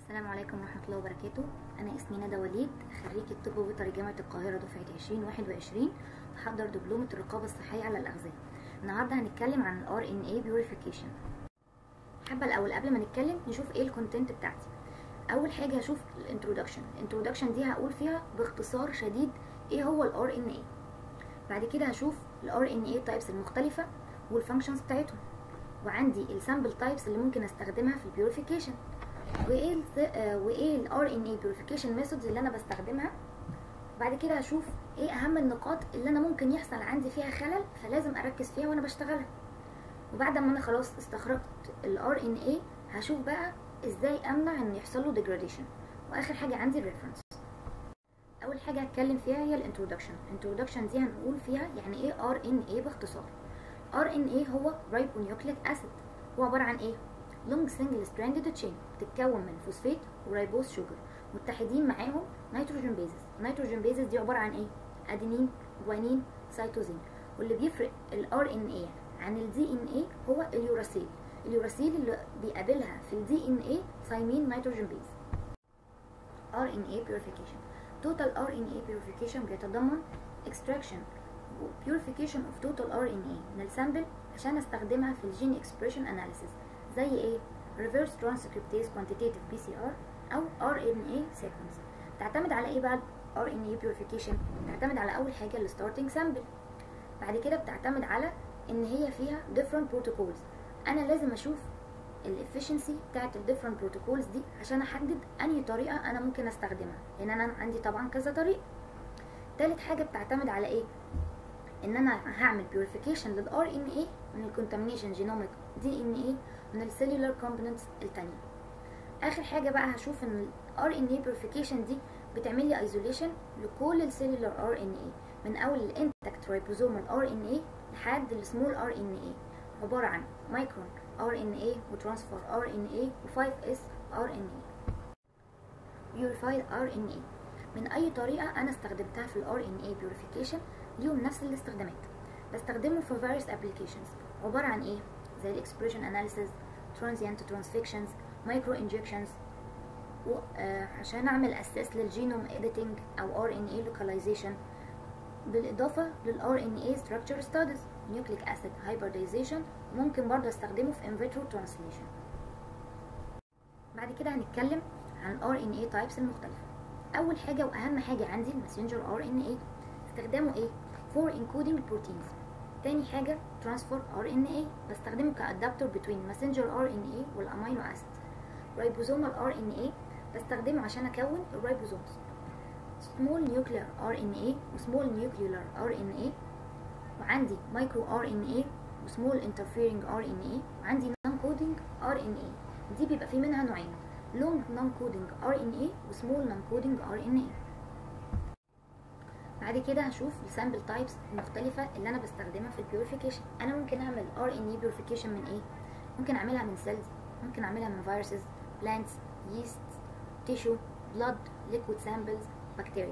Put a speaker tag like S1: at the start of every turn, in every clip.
S1: السلام عليكم ورحمة الله وبركاته أنا اسمي ندى وليد خريجة طب بيطري جامعة القاهرة دفعة 2021 بحضر دبلومة الرقابة الصحية على الأغذية النهاردة هنتكلم عن ال RNA Purification حابة الأول قبل ما نتكلم نشوف ايه الكونتنت بتاعتي أول حاجة هشوف الانترودكشن الانترودكشن دي هقول فيها باختصار شديد ايه هو ال RNA بعد كده هشوف ال RNA types المختلفة والفانكشنز بتاعتهم وعندي السامبل تايبس اللي ممكن استخدمها في البيوريفيكيشن وايه ال وايه ال RNA purification methods اللي انا بستخدمها بعد كده هشوف ايه اهم النقاط اللي انا ممكن يحصل عندي فيها خلل فلازم اركز فيها وانا بشتغلها وبعد ما انا خلاص استخرجت ال RNA هشوف بقى ازاي امنع ان يحصل له degradation واخر حاجه عندي الريفرنس اول حاجه هتكلم فيها هي الانترودكشن الانترودكشن دي هنقول فيها يعني ايه RNA باختصار RNA هو ribonucleic acid هو عباره عن ايه لونج سنجل ستراندد تشين بتتكون من فوسفات ورايبوز شوجر متحدين معاهم نيتروجين بيزز النيتروجين بيزز دي عباره عن ايه ادينين جوانين سيتوزين واللي بيفرق الار ان اي عن الدي ان اي هو اليوراسيل اليوراسيل اللي بيقابلها في الدي ان اي ثايمين نيتروجين بيز ار ان اي purification total ار ان اي purification بيتضمن extraction purification of total RNA من السامبل عشان استخدمها في الجين expression analysis زي ايه reverse transcriptase quantitative PCR او RNA sequence تعتمد على ايه بقى RNA purification تعتمد على اول حاجه الستارتنج سامبل بعد كده بتعتمد على ان هي فيها different protocols انا لازم اشوف الافشنسي بتاعت الديفرنت بروتوكولز دي عشان احدد انهي طريقه انا ممكن استخدمها لان انا عندي طبعا كذا طريقه تالت حاجه بتعتمد على ايه ان انا هعمل purification للار ان اي من الكونتامينيشن جينوميك دي ان اي من السيلولار كومبوننتس التانية اخر حاجه بقى هشوف ان الار ان اي purification دي بتعمل لي ايزوليشن لكل السيلولار ار ان اي من اول الانتكت رايبوزومال ار ان اي لحد السمول ار ان اي عباره عن مايكرون ار ان اي وترانسفير ار ان اي و5 اس ار ان اي بيوريفايد ار ان اي من اي طريقه انا استخدمتها في الار ان اي purification ليهم نفس الاستخدامات بستخدمه في various applications عبارة عن ايه زي الاكسبريشن اناليسيز transient transfections micro injections و آه عشان اعمل اساس للجينوم editing او RNA localization بالاضافة لل RNA structure studies nucleic acid hybridization ممكن برضه استخدمه في in vitro translation بعد كده هنتكلم عن RNA types المختلفة اول حاجة واهم حاجة عندي الماسنجر RNA استخدامه ايه for encoding proteins تاني حاجة transfer RNA بستخدمه كادابتور between messenger RNA والامينو اسيد ribosomal RNA بستخدمه عشان اكون الرايبوزومز small nuclear RNA وsmall nuclear RNA وعندي micro RNA وsmall interfering RNA وعندي non coding RNA دي بيبقى في منها نوعين long non coding RNA وsmall non coding RNA بعد كده هشوف السامبل تايبس المختلفة اللي أنا بستخدمها في البيوريفيكيشن أنا ممكن أعمل ار ان اي بيوريفيكيشن من إيه؟ ممكن أعملها من سيلز ممكن أعملها من فيروسز بلانتس ييست تيشو بلاد ليكويد سامبلز بكتيريا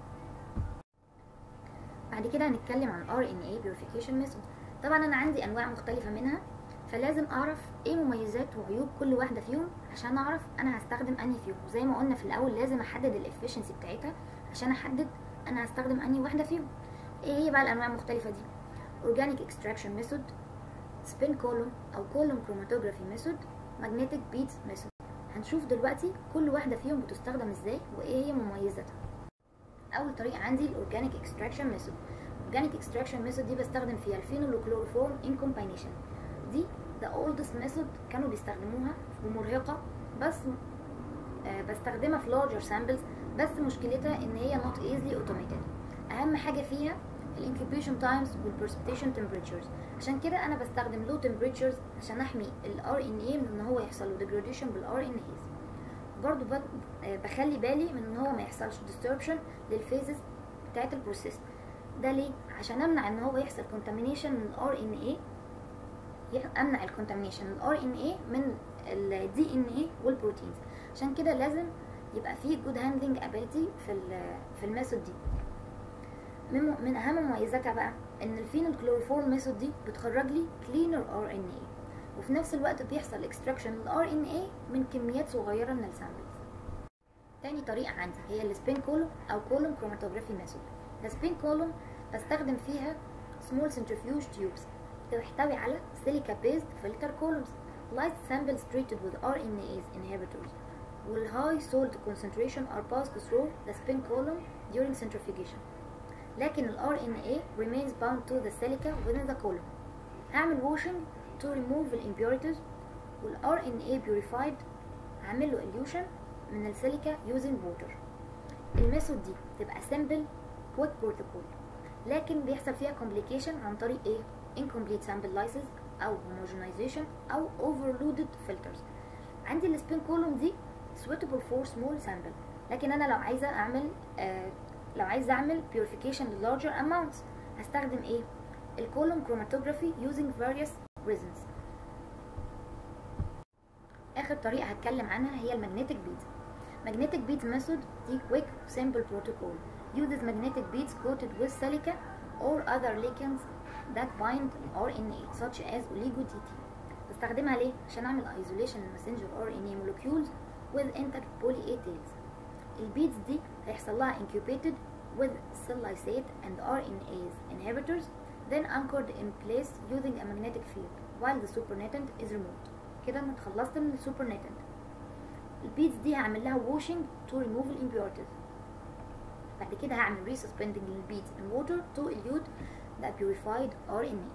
S1: بعد كده هنتكلم عن ار ان اي بيوريفيكيشن ميثود طبعا أنا عندي أنواع مختلفة منها فلازم أعرف إيه مميزات وعيوب كل واحدة فيهم عشان أعرف أنا هستخدم أنهي فيهم زي ما قلنا في الأول لازم أحدد الإفشنسي بتاعتها عشان أحدد انا هستخدم انهي واحده فيهم ايه هي بقى الانواع المختلفه دي organic extraction method spin column او column chromatography method magnetic beads method هنشوف دلوقتي كل واحده فيهم بتستخدم ازاي وايه هي مميزاتها اول طريقه عندي الاورجانيك extraction method organic extraction method دي بستخدم فيها الفينول وكلوروفورم in combination دي the oldest method كانوا بيستخدموها ومرهقه بس آه بستخدمها في larger samples بس مشكلتها ان هي not easily automated اهم حاجه فيها الانكيوبيشن تايمز والبرسبتيشن temperatures عشان كده انا بستخدم low temperatures عشان احمي ال RNA من ان هو يحصل له degradation بال RNAs برضو بخلي بالي من ان هو ما يحصلش disruption للفيزز بتاعت البروسيس ده ليه عشان امنع ان هو يحصل contamination من ال RNA امنع الكونتامينيشن ال RNA من ال DNA والبروتينز عشان كده لازم يبقى فيه جود هاندلنج ابيلتي في في الميثود دي من, من اهم مميزاتها بقى ان الفينول كلوروفورم ميثود دي بتخرج لي كلينر ار ان اي وفي نفس الوقت بيحصل اكستراكشن للار ان اي من كميات صغيره من السامبلز تاني طريقة عندي هي السبين كولوم أو كولوم كروماتوجرافي ميثود السبين كولوم بستخدم فيها small centrifuge tubes تحتوي على silica based filter columns light samples treated with RNase inhibitors will high salt concentration are passed through the spin column during centrifugation لكن ال RNA remains bound to the silica within the column هعمل washing to remove the impurities وال RNA purified هعمل له elution من السيليكا using water الميثود دي تبقى simple quick protocol لكن بيحصل فيها complication عن طريق ايه incomplete sample lysis او homogenization او overloaded filters عندي السبين كولوم دي suitable for small sample لكن انا لو عايزه اعمل آه لو عايزه اعمل purification ل larger amounts هستخدم ايه الكولوم chromatography using various resins اخر طريقه هتكلم عنها هي المagnetic beads magnetic beads method دي quick simple protocol uses magnetic beads coated with silica or other ligands that bind RNA such as oligo-TT بستخدمها ليه؟ عشان اعمل isolation للمسنجر RNA molecules with intact poly A tails البيدز دي هيحصل لها incubated with cell lysate and RNase inhibitors then anchored in place using a magnetic field while the supernatant is removed كده انا اتخلصت من السوبرناتنت البيدز دي هعمل لها washing to remove the impurities بعد كده هعمل resuspending للبيدز in water to elute the purified RNA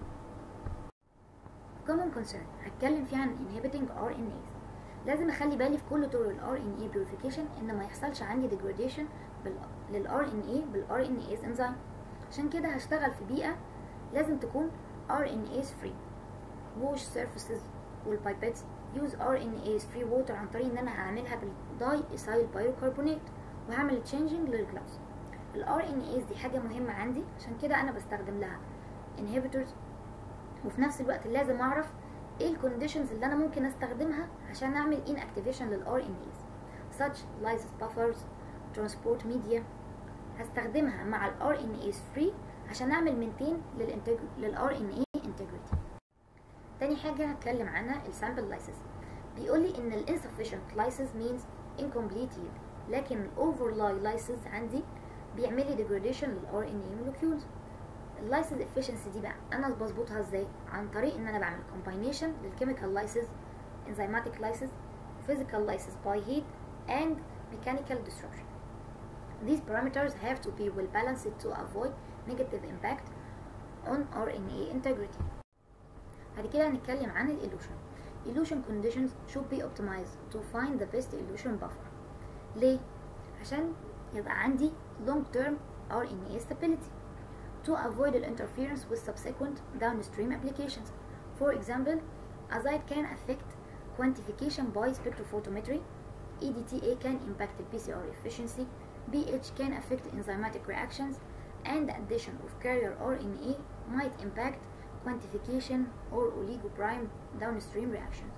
S1: common concern هتكلم فيها عن inhibiting RNAs لازم اخلي بالي في كل طرق ال RNA purification ان ما يحصلش عندي degradation بال لل RNA بال RNase enzyme عشان كده هشتغل في بيئة لازم تكون RNase free wash surfaces والبايبتس use RNase free water عن طريق ان انا هعملها بالداي ايسايل بايوكربونات وهعمل تشينجينج للجلاس ال RNase دي حاجة مهمة عندي عشان كده انا بستخدم لها inhibitors وفي نفس الوقت لازم اعرف ايه الكونديشنز اللي انا ممكن استخدمها عشان اعمل inactivation لل RNase such lysis buffers transport media هستخدمها مع ال RNase free عشان اعمل مينتين لل RNA integrity تاني حاجة هتكلم عنها السامبل لايسيس بيقول لي ان ال insufficient lysis means incomplete yield لكن ال overlie lysis عندي بيعمل لي degradation لل RNA molecules اللايسيس efficiency دي بقى انا بظبطها ازاي عن طريق ان انا بعمل combination للchemical lysis enzymatic lysis physical lysis by heat and mechanical disruption these parameters have to be well balanced to avoid negative impact on RNA integrity بعد كده هنتكلم عن الإلوشن illusion conditions should be optimized to find the best illusion buffer ليه؟ عشان يبقى عندي long term RNA stability to avoid the interference with subsequent downstream applications for example azide can affect quantification by spectrophotometry EDTA can impact the PCR efficiency BH can affect enzymatic reactions and the addition of carrier RNA might impact quantification or oligoprime downstream reactions.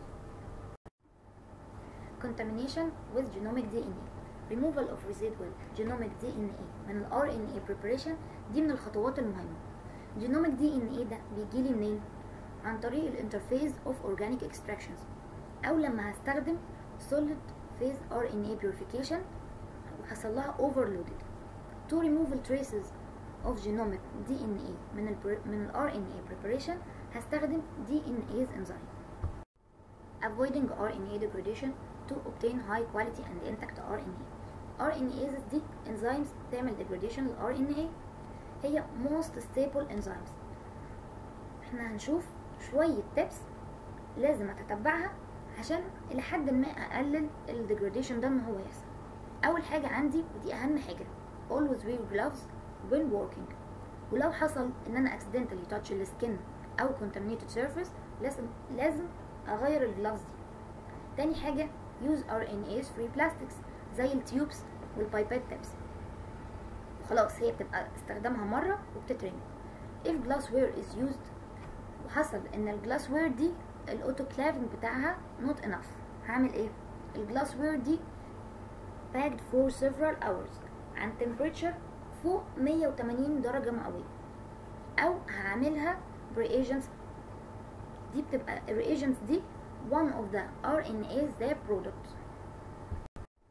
S1: Contamination with genomic DNA removal of residual genomic DNA من ال RNA preparation دي من الخطوات المهمة. genomic DNA ده بيجيلي منين؟ عن طريق الانترفيز of organic extractions أو لما هستخدم solid phase RNA purification وحصل لها overloaded to remove the traces of genomic DNA من ال من ال RNA preparation هستخدم DNase enzyme avoiding RNA degradation to obtain high quality and intact RNA RNases دي enzymes تعمل degradation لل RNA هي most stable enzymes احنا هنشوف شوية tips لازم اتتبعها عشان الى حد ما اقلل ال degradation ده ان هو يحصل اول حاجة عندي ودي اهم حاجة always wear gloves when working ولو حصل ان انا accidentally touch السكن او contaminated surface لازم لازم اغير الجلافز دي تاني حاجة use RNase free plastics زي التيوبس والبايبات تيبس وخلاص هي بتبقى استخدامها مرة وبتترمي if glassware is used وحصل ان الجلاسوير دي الاوتوكلافنج بتاعها not enough هعمل ايه الجلاسوير دي packed for several hours عن temperature فوق 180 درجة مئوية أو هعملها reagents دي بتبقى reagents دي one of the RNAs their products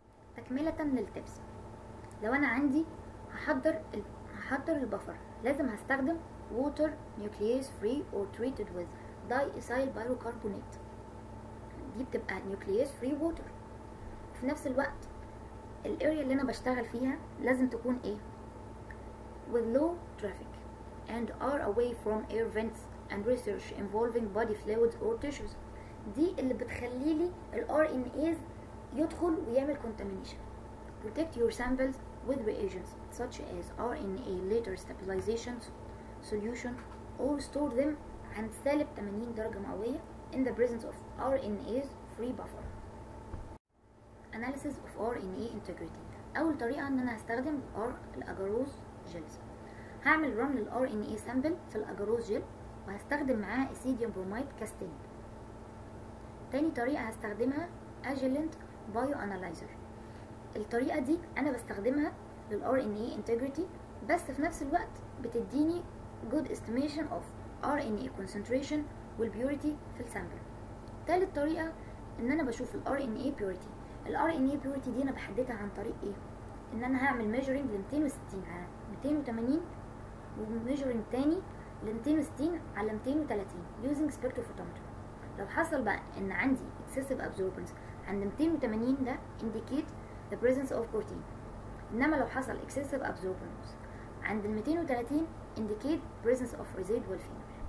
S1: تكملة للتبس لو انا عندي هحضر ال... هحضر البفر لازم هستخدم water nuclease free or treated with diethyl bicarbonate دي بتبقى nuclease free water في نفس الوقت الاريا اللي انا بشتغل فيها لازم تكون ايه with low traffic and are away from air vents and research involving body fluids or tissues دي اللي بتخلي لي ال RNAs يدخل ويعمل contamination protect your samples with reagents such as RNA later stabilization solution or store them عند سالب 80 درجة مئوية in the presence of RNAs free buffer analysis of RNA integrity أول طريقة إن أنا هستخدم الأجاروز جيلز هعمل رن لل RNA sample في الأجاروز جيل وهستخدم معاه اسيديوم بروميد كاستين تاني طريقة هستخدمها اجيلنت بايو انالايزر الطريقة دي انا بستخدمها لل RNA integrity بس في نفس الوقت بتديني good estimation of RNA concentration والبيوريتي في السامبل تالت طريقة ان انا بشوف ال RNA purity ال RNA purity دي انا بحددها عن طريق ايه ان انا هعمل measuring ل 260 على 280 وميجرنج تاني ل 260 على 230 using spectrophotometer لو حصل بقى ان عندي excessive absorbance عند 280 ده indicate the presence of protein انما لو حصل excessive absorbance عند ال 230 indicate presence of residual phenol